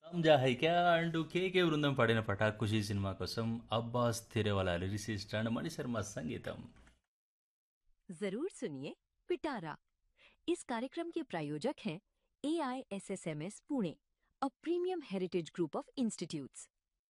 Hamza high క్యా అంటూ కేకే బృందం పాడిన పటాక్ ఖుషీ సినిమా కోసం అబ్బాస్ తిరేవాల లిరిసిస్ట్ అండ్ మణిశర్మ సంగీతం जरूर सुनिए पिटारा इस कार्यक्रम के प्रायोजक हैं A I S S M S Pune a premium heritage group of institutes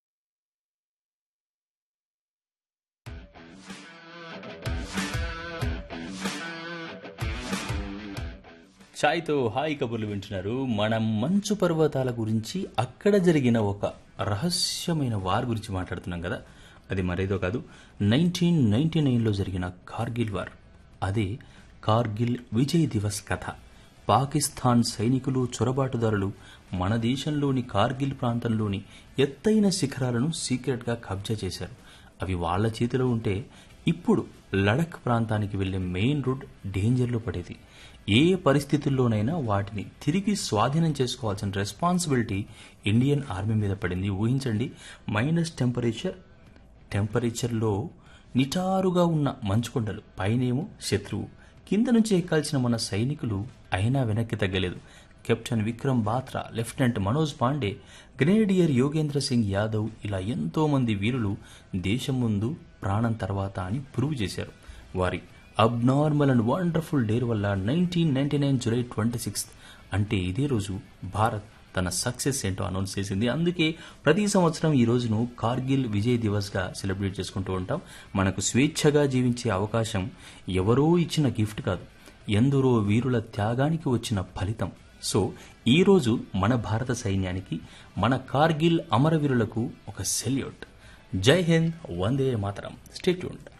ఛాయ్తో హాయ్ కబుర్లు వింటున్నారు మనం మంచు పర్వతాల గురించి అక్కడ జరిగిన ఒక రహస్యమైన వార్ గురించి మాట్లాడుతున్నాం కదా అది మరేదో కాదు నైన్టీన్ నైన్టీ నైన్లో జరిగిన కార్గిల్ వార్ అదే కార్గిల్ విజయ్ దివస్ కథ పాకిస్తాన్ సైనికులు చొరబాటుదారులు మన దేశంలోని కార్గిల్ ప్రాంతంలోని ఎత్తైన శిఖరాలను సీక్రెట్గా కబ్జా చేశారు అవి వాళ్ళ చేతిలో ఉంటే ఇప్పుడు లడక్ ప్రాంతానికి వెళ్లే మెయిన్ రూట్ డేంజర్లో పడేది ఏ పరిస్థితుల్లోనైనా వాటిని తిరిగి స్వాధీనం చేసుకోవాల్సిన రెస్పాన్సిబిలిటీ ఇండియన్ ఆర్మీ మీద పడింది ఊహించండి మైనస్ టెంపరేచర్ టెంపరేచర్లో నిటారుగా ఉన్న మంచుకొండలు పైనేమో శత్రువు కింద నుంచి ఎక్కాల్సిన మన సైనికులు అయినా వెనక్కి తగ్గలేదు captain Vikram Batra lieutenant Manoj Pandey grenadier Yogendra Singh Yadav ఇలా ఎంతో మంది వీరులు దేశం ముందు ప్రాణం తర్వాత అని ప్రూవ్ చేశారు వారి అబ్నార్మల్ అండ్ వండర్ఫుల్ డేర్ వల్ల nineteen ninety nine July twenty sixth అంటే ఇదే రోజు భారత్ తన సక్సెస్ ఏంటో అనౌన్స్ చేసింది అందుకే ప్రతి సంవత్సరం ఈ రోజును కార్గిల్ విజయ్ దివస్ గా సెలబ్రేట్ చేసుకుంటూ ఉంటాం మనకు స్వేచ్ఛగా జీవించే అవకాశం ఎవరో ఇచ్చిన గిఫ్ట్ కాదు ఎందరో వీరుల త్యాగానికి వచ్చిన ఫలితం సో ఈ రోజు మన భారత సైన్యానికి మన కార్గిల్ అమరవీరులకు ఒక సెల్యూట్ జై హింద్ వందే మాతరం స్టేట్యూండ్